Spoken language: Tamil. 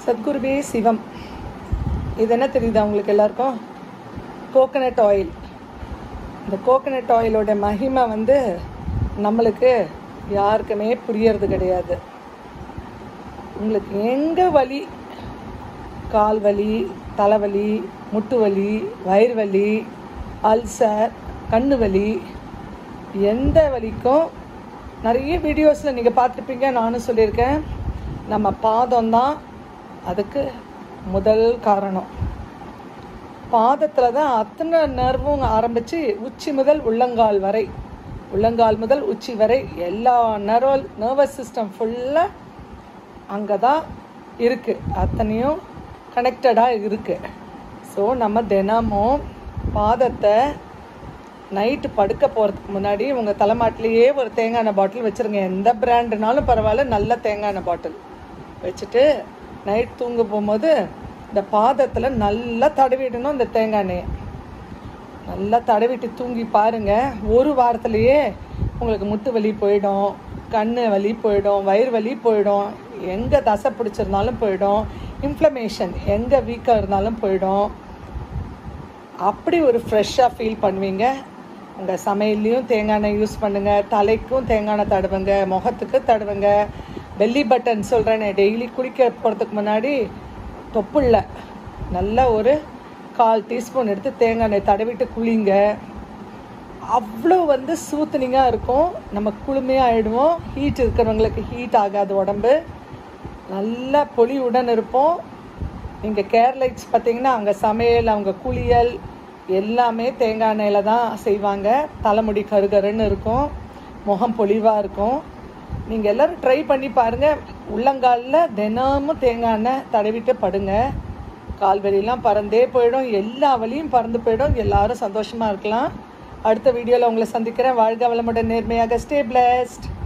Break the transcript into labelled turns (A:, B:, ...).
A: சத்குருவே சிவம் இது என்ன தெரியுதா உங்களுக்கு எல்லாருக்கும் கோகனட் ஆயில் இந்த கோகனட் ஆயிலோட மகிமை வந்து நம்மளுக்கு யாருக்குமே புரியறது கிடையாது உங்களுக்கு எங்கே வலி கால் வலி தலைவலி முட்டு வலி வயிறு வலி அல்சர் கண்ணு வலி எந்த வலிக்கும் நிறைய வீடியோஸில் நீங்கள் பார்த்துருப்பீங்க நானும் சொல்லியிருக்கேன் நம்ம பாதம் தான் அதுக்கு முதல் காரணம் பாதத்தில் தான் அத்தனை நர்வும் ஆரம்பித்து உச்சி முதல் உள்ளங்கால் வரை உள்ளங்கால் முதல் உச்சி வரை எல்லா நர்வல் நர்வஸ் சிஸ்டம் ஃபுல்லாக அங்கே தான் இருக்குது அத்தனையும் கனெக்டடாக இருக்குது ஸோ நம்ம தினமும் பாதத்தை நைட்டு படுக்க போகிறதுக்கு முன்னாடி உங்கள் தலைமாட்டிலேயே ஒரு தேங்காய் எண்ணெய் பாட்டில் வச்சுருங்க எந்த பிராண்டுனாலும் பரவாயில்ல நல்ல தேங்காய் எண்ணெய் பாட்டில் வச்சுட்டு நைட் தூங்க போகும்போது இந்த பாதத்தில் நல்லா தடவிடணும் இந்த தேங்காய் எண்ணெயை நல்லா தடவிட்டு தூங்கி பாருங்க ஒரு வாரத்திலேயே உங்களுக்கு முட்டு வலி போயிடும் கண்ணு வலி போயிடும் வயிறு வலி போயிடும் எங்கே தசை பிடிச்சிருந்தாலும் போயிடும் இன்ஃப்ளமேஷன் எங்கே வீக்காக இருந்தாலும் போயிடும் அப்படி ஒரு ஃப்ரெஷ்ஷாக ஃபீல் பண்ணுவீங்க உங்கள் சமையல்லையும் தேங்காய் எண்ணெய் யூஸ் பண்ணுங்கள் தலைக்கும் தேங்காய் எண்ணெய் தடவுங்க முகத்துக்கு தடவுங்க பெல்லி பட்டன் சொல்கிறேனே டெய்லி குளிக்க போகிறதுக்கு முன்னாடி தொப்புள்ள நல்ல ஒரு கால் டீஸ்பூன் எடுத்து தேங்காய் எண்ணெய் தடவிட்டு குளிங்க அவ்வளோ வந்து சூத்தனிங்காக இருக்கும் நம்ம குளுமையாக ஆகிடுவோம் ஹீட் இருக்கிறவங்களுக்கு ஹீட் ஆகாது உடம்பு நல்ல பொலிவுடன் இருப்போம் நீங்கள் கேர்லைட்ஸ் பார்த்தீங்கன்னா அவங்க சமையல் அவங்க குளியல் எல்லாமே தேங்காய் எண்ணெயில் தான் செய்வாங்க தலைமுடி கருகருன்னு இருக்கும் முகம் பொலிவாக இருக்கும் நீங்கள் எல்லோரும் ட்ரை பண்ணி பாருங்கள் உள்ளங்காலில் தினமும் தேங்காய் எண்ணெய் தடவிட்டு படுங்க கால் வலியெல்லாம் பறந்தே போயிடும் எல்லா வலியும் பறந்து போயிடும் எல்லாரும் சந்தோஷமாக இருக்கலாம் அடுத்த வீடியோவில் உங்களை சந்திக்கிறேன் வாழ்க வளமுடன் நேர்மையாக ஸ்டே பிளஸ்ட்